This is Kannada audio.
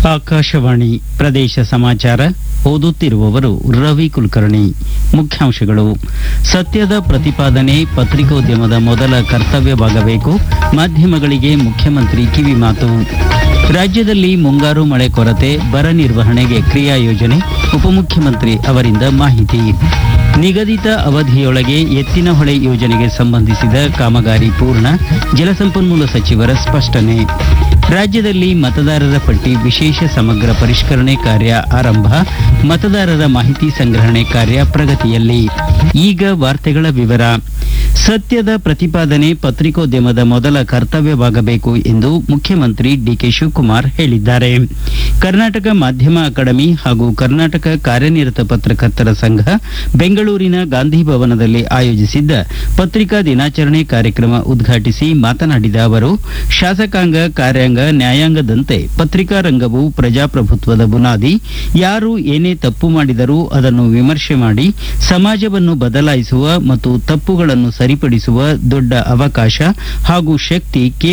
ಆಕಾಶವಾಣಿ ಪ್ರದೇಶ ಸಮಾಚಾರ ಓದುತ್ತಿರುವವರು ರವಿ ಕುಲಕರ್ಣಿ ಮುಖ್ಯಾಂಶಗಳು ಸತ್ಯದ ಪ್ರತಿಪಾದನೆ ಪತ್ರಿಕೋದ್ಯಮದ ಮೊದಲ ಕರ್ತವ್ಯವಾಗಬೇಕು ಮಾಧ್ಯಮಗಳಿಗೆ ಮುಖ್ಯಮಂತ್ರಿ ಕಿವಿಮಾತು ರಾಜ್ಯದಲ್ಲಿ ಮುಂಗಾರು ಮಳೆ ಕೊರತೆ ಬರ ನಿರ್ವಹಣೆಗೆ ಕ್ರಿಯಾ ಯೋಜನೆ ಉಪಮುಖ್ಯಮಂತ್ರಿ ಅವರಿಂದ ಮಾಹಿತಿ ನಿಗದಿತ ಅವಧಿಯೊಳಗೆ ಎತ್ತಿನಹೊಳೆ ಯೋಜನೆಗೆ ಸಂಬಂಧಿಸಿದ ಕಾಮಗಾರಿ ಪೂರ್ಣ ಜಲಸಂಪನ್ಮೂಲ ಸಚಿವರ ಸ್ಪಷ್ಟನೆ ರಾಜ್ಯದಲ್ಲಿ ಮತದಾರರ ಪಟ್ಟಿ ವಿಶೇಷ ಸಮಗ್ರ ಪರಿಷ್ಕರಣೆ ಕಾರ್ಯ ಆರಂಭ ಮತದಾರರ ಮಾಹಿತಿ ಸಂಗ್ರಹಣೆ ಕಾರ್ಯ ಪ್ರಗತಿಯಲ್ಲಿ ಈಗ ವಾರ್ತೆಗಳ ವಿವರ ಸತ್ಯದ ಪ್ರತಿಪಾದನೆ ಪತ್ರಿಕೋದ್ಯಮದ ಮೊದಲ ಕರ್ತವ್ಯವಾಗಬೇಕು ಎಂದು ಮುಖ್ಯಮಂತ್ರಿ ಡಿಕೆ ಶಿವಕುಮಾರ್ ಹೇಳಿದ್ದಾರೆ ಕರ್ನಾಟಕ ಮಾಧ್ಯಮ ಅಕಾಡೆಮಿ ಹಾಗೂ ಕರ್ನಾಟಕ ಕಾರ್ಯನಿರತ ಪತ್ರಕರ್ತರ ಸಂಘ ಬೆಂಗಳೂರಿನ ಗಾಂಧಿ ಭವನದಲ್ಲಿ ಆಯೋಜಿಸಿದ್ದ ಪತ್ರಿಕಾ ದಿನಾಚರಣೆ ಕಾರ್ಯಕ್ರಮ ಉದ್ಘಾಟಿಸಿ ಮಾತನಾಡಿದ ಅವರು ಶಾಸಕಾಂಗ ಕಾರ್ಯಾಂಗ ನ್ಯಾಯಾಂಗದಂತೆ ಪತ್ರಿಕಾ ರಂಗವು ಪ್ರಜಾಪ್ರಭುತ್ವದ ಬುನಾದಿ ಯಾರು ಏನೇ ತಪ್ಪು ಮಾಡಿದರೂ ಅದನ್ನು ವಿಮರ್ಶೆ ಮಾಡಿ ಸಮಾಜವನ್ನು ಬದಲಾಯಿಸುವ ಮತ್ತು ತಪ್ಪುಗಳನ್ನು ಸರಿಪಡಿಸುವ ದೊಡ್ಡ ಅವಕಾಶ ಹಾಗೂ ಶಕ್ತಿ